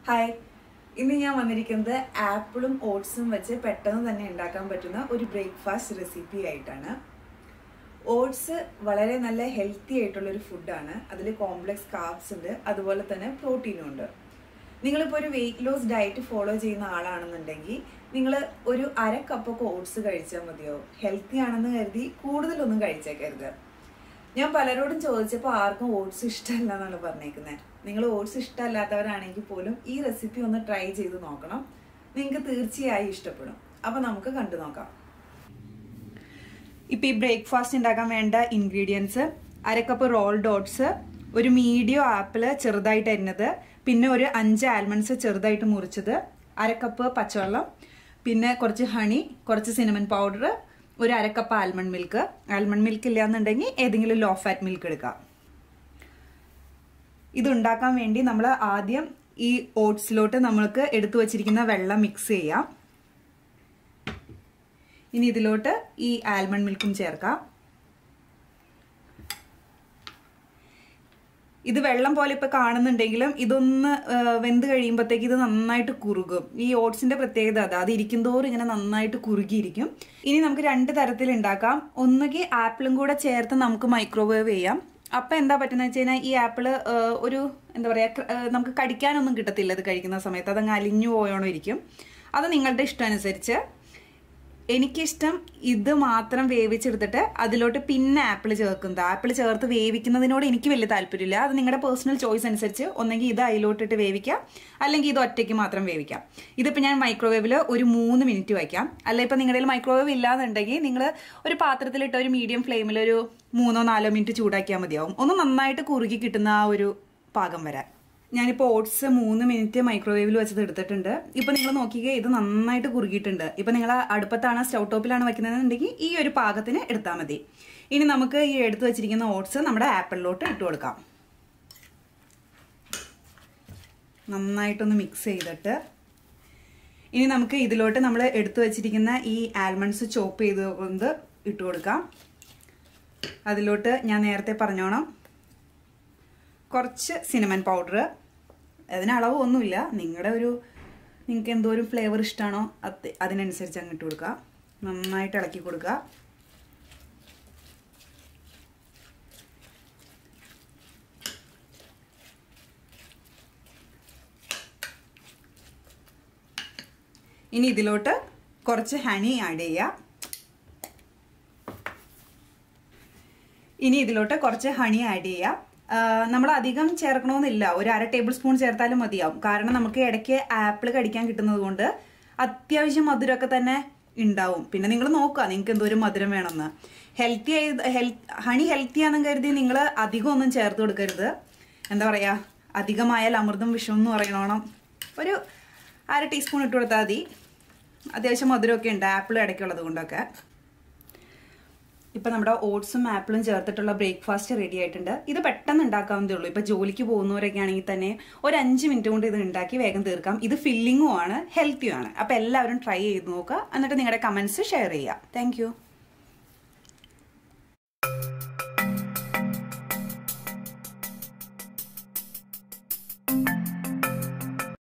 hi ഇന്ന് ഞാൻ വന്നിരിക്കുന്നത് ആപ്പിളും ഓട്സും വെച്ച് പെട്ടെന്ന് തന്നെ ഉണ്ടാക്കാൻ പറ്റുന്ന ഒരു ബ്രേക്ക്ഫാസ്റ്റ് റെസിപ്പി ആയിട്ടാണ് ഓട്സ് വളരെ നല്ല ഹെൽത്തി ആയിട്ടുള്ള ഒരു ഫുഡാണ് അതിൽ കോംപ്ലക്സ് കാർബ്സ് ഉണ്ട് അതുപോലെ തന്നെ പ്രോട്ടീനും ഉണ്ട് നിങ്ങളിപ്പോൾ ഒരു വെയിറ്റ് ലോസ് ഡയറ്റ് ഫോളോ ചെയ്യുന്ന ആളാണെന്നുണ്ടെങ്കിൽ നിങ്ങൾ ഒരു അര കപ്പൊക്കെ ഓട്സ് കഴിച്ചാൽ മതിയോ ഹെൽത്തി ആണെന്ന് കരുതി കൂടുതലൊന്നും കഴിച്ചേക്കരുത് ഞാൻ പലരോടും ചോദിച്ചപ്പോൾ ആർക്കും ഓട്സ് ഇഷ്ടമല്ല എന്നാണ് പറഞ്ഞേക്കുന്നത് നിങ്ങൾ ഓട്സ് ഇഷ്ടമല്ലാത്തവരാണെങ്കിൽ പോലും ഈ റെസിപ്പി ഒന്ന് ട്രൈ ചെയ്ത് നോക്കണം നിങ്ങൾക്ക് തീർച്ചയായും ഇഷ്ടപ്പെടും അപ്പോൾ നമുക്ക് കണ്ടു നോക്കാം ഇപ്പം ഈ ബ്രേക്ക്ഫാസ്റ്റ് ഉണ്ടാക്കാൻ വേണ്ട ഇൻഗ്രീഡിയൻസ് അരക്കപ്പ് റോൾഡ് ഓട്സ് ഒരു മീഡിയം ആപ്പിള് ചെറുതായിട്ട് അരിഞ്ഞത് പിന്നെ ഒരു അഞ്ച് ആൽമണ്ട്സ് ചെറുതായിട്ട് മുറിച്ചത് അരക്കപ്പ് പച്ചവെള്ളം പിന്നെ കുറച്ച് ഹണി കുറച്ച് സിനമൻ പൗഡർ ഒരു അരക്കപ്പ് ആൽമണ്ട് മിൽക്ക് ആൽമണ്ട് മിൽക്ക് ഇല്ലാന്നുണ്ടെങ്കിൽ ഏതെങ്കിലും ലോ ഫാറ്റ് മിൽക്ക് എടുക്കാം ഇത് ഉണ്ടാക്കാൻ വേണ്ടി നമ്മൾ ആദ്യം ഈ ഓട്സിലോട്ട് നമ്മൾക്ക് എടുത്തു വച്ചിരിക്കുന്ന വെള്ളം മിക്സ് ചെയ്യാം ഇനി ഇതിലോട്ട് ഈ ആൽമണ്ട് മിൽക്കും ചേർക്കാം ഇത് വെള്ളം പോലെ ഇപ്പൊ കാണുന്നുണ്ടെങ്കിലും ഇതൊന്ന് വെന്ത് കഴിയുമ്പോഴത്തേക്ക് ഇത് നന്നായിട്ട് കുറുകും ഈ ഓട്സിന്റെ പ്രത്യേകത അതാ അത് ഇരിക്കുന്തോറും ഇങ്ങനെ നന്നായിട്ട് കുറുകിയിരിക്കും ഇനി നമുക്ക് രണ്ട് തരത്തിൽ ഉണ്ടാക്കാം ഒന്നുകിൽ ആപ്പിളും കൂടെ ചേർത്ത് നമുക്ക് മൈക്രോവേവ് ചെയ്യാം അപ്പൊ എന്താ പറ്റുന്ന വെച്ച് കഴിഞ്ഞാൽ ഈ ആപ്പിള് ഒരു എന്താ പറയാ നമുക്ക് കടിക്കാനൊന്നും കിട്ടത്തില്ല ഇത് കഴിക്കുന്ന സമയത്ത് അതങ്ങ് അലിഞ്ഞു പോയോണോ ഇരിക്കും അത് നിങ്ങളുടെ ഇഷ്ടം അനുസരിച്ച് എനിക്കിഷ്ടം ഇത് മാത്രം വേവിച്ചെടുത്തിട്ട് അതിലോട്ട് പിന്നെ ആപ്പിൾ ചേർക്കുന്നത് ആപ്പിൾ ചേർത്ത് വേവിക്കുന്നതിനോട് എനിക്ക് വലിയ താല്പര്യമില്ല അത് നിങ്ങളുടെ പേഴ്സണൽ ചോയ്സ് അനുസരിച്ച് ഒന്നെങ്കിൽ ഇത് അതിലോട്ടിട്ട് വേവിക്കാം അല്ലെങ്കിൽ ഇത് ഒറ്റയ്ക്ക് മാത്രം വേവിക്കാം ഇതിപ്പോൾ ഞാൻ മൈക്രോവേവിൽ ഒരു മൂന്ന് മിനിറ്റ് വയ്ക്കാം അല്ല ഇപ്പം നിങ്ങളുടെ മൈക്രോവേവ് ഇല്ലാന്നുണ്ടെങ്കിൽ നിങ്ങൾ ഒരു പാത്രത്തിലിട്ട് ഒരു മീഡിയം ഫ്ലെയിമിൽ ഒരു മൂന്നോ നാലോ മിനിറ്റ് ചൂടാക്കിയാൽ മതിയാവും ഒന്ന് നന്നായിട്ട് കുറുകി കിട്ടുന്ന ആ ഒരു പാകം വരാൻ ഞാനിപ്പോൾ ഓട്സ് മൂന്ന് മിനിറ്റ് മൈക്രോവേവിൽ വെച്ചത് എടുത്തിട്ടുണ്ട് ഇപ്പൊ നിങ്ങൾ നോക്കിക്കേ ഇത് നന്നായിട്ട് കുറുകിയിട്ടുണ്ട് ഇപ്പൊ നിങ്ങൾ അടുപ്പത്താണ് സ്റ്റൗ ടോപ്പിലാണ് വെക്കുന്നതെന്നുണ്ടെങ്കിൽ ഈ ഒരു പാകത്തിന് എടുത്താൽ മതി ഇനി നമുക്ക് ഈ എടുത്തു വെച്ചിരിക്കുന്ന ഓട്സ് നമ്മുടെ ആപ്പിളിലോട്ട് ഇട്ട് കൊടുക്കാം നന്നായിട്ടൊന്ന് മിക്സ് ചെയ്തിട്ട് ഇനി നമുക്ക് ഇതിലോട്ട് നമ്മൾ എടുത്തു വെച്ചിരിക്കുന്ന ഈ ആൽമണ്ട്സ് ചോപ്പ് ചെയ്തുകൊണ്ട് ഇട്ട് കൊടുക്കാം അതിലോട്ട് ഞാൻ നേരത്തെ പറഞ്ഞോണം കുറച്ച് സിനമൻ പൗഡർ അതിന് അളവ് ഒന്നുമില്ല നിങ്ങളുടെ ഒരു നിങ്ങൾക്ക് എന്തോരം ഫ്ലേവർ ഇഷ്ടമാണോ അത് അതിനനുസരിച്ച് അങ്ങ് ഇട്ട് കൊടുക്കുക നന്നായിട്ട് ഇളക്കി കൊടുക്കുക ഇനി ഇതിലോട്ട് കുറച്ച് ഹണി ആഡ് ചെയ്യുക ഇനി ഇതിലോട്ട് കുറച്ച് ഹണി ആഡ് ചെയ്യുക നമ്മൾ അധികം ചേർക്കണമെന്നില്ല ഒരു അര ടേബിൾ സ്പൂൺ ചേർത്താലും മതിയാവും കാരണം നമുക്ക് ഇടയ്ക്ക് ആപ്പിൾ കടിക്കാൻ കിട്ടുന്നത് കൊണ്ട് അത്യാവശ്യം മധുരമൊക്കെ തന്നെ ഉണ്ടാവും പിന്നെ നിങ്ങൾ നോക്കുക നിങ്ങൾക്ക് എന്തോരം മധുരം വേണമെന്ന് ഹെൽത്തി ഹെൽത്ത് ഹണി ഹെൽത്തി ആണെന്ന് കരുതി നിങ്ങൾ അധികം ഒന്നും ചേർത്ത് കൊടുക്കരുത് എന്താ പറയുക അധികമായാൽ അമൃതം വിഷം എന്ന് പറയണോണം ഒരു അര ടീസ്പൂൺ ഇട്ട് കൊടുത്താൽ മതി അത്യാവശ്യം മധുരമൊക്കെ ഉണ്ട് ആപ്പിൾ ഇടയ്ക്കുള്ളത് കൊണ്ടൊക്കെ ഇപ്പൊ നമ്മുടെ ഓട്സും ആപ്പിളും ചേർത്തിട്ടുള്ള ബ്രേക്ക്ഫാസ്റ്റ് റെഡി ആയിട്ടുണ്ട് ഇത് പെട്ടെന്ന് ഉണ്ടാക്കാവുന്നതേ ഉള്ളൂ ഇപ്പൊ ജോലിക്ക് പോകുന്നവരൊക്കെ ആണെങ്കിൽ തന്നെ ഒരു അഞ്ച് മിനിറ്റ് കൊണ്ട് ഇത് ഉണ്ടാക്കി വേഗം തീർക്കാം ഇത് ഫില്ലിങ്ങും ആണ് ഹെൽത്തിയും ആണ് അപ്പൊ എല്ലാവരും ട്രൈ ചെയ്ത് നോക്കുക എന്നിട്ട് നിങ്ങളുടെ കമന്റ്സ് ഷെയർ ചെയ്യുക താങ്ക്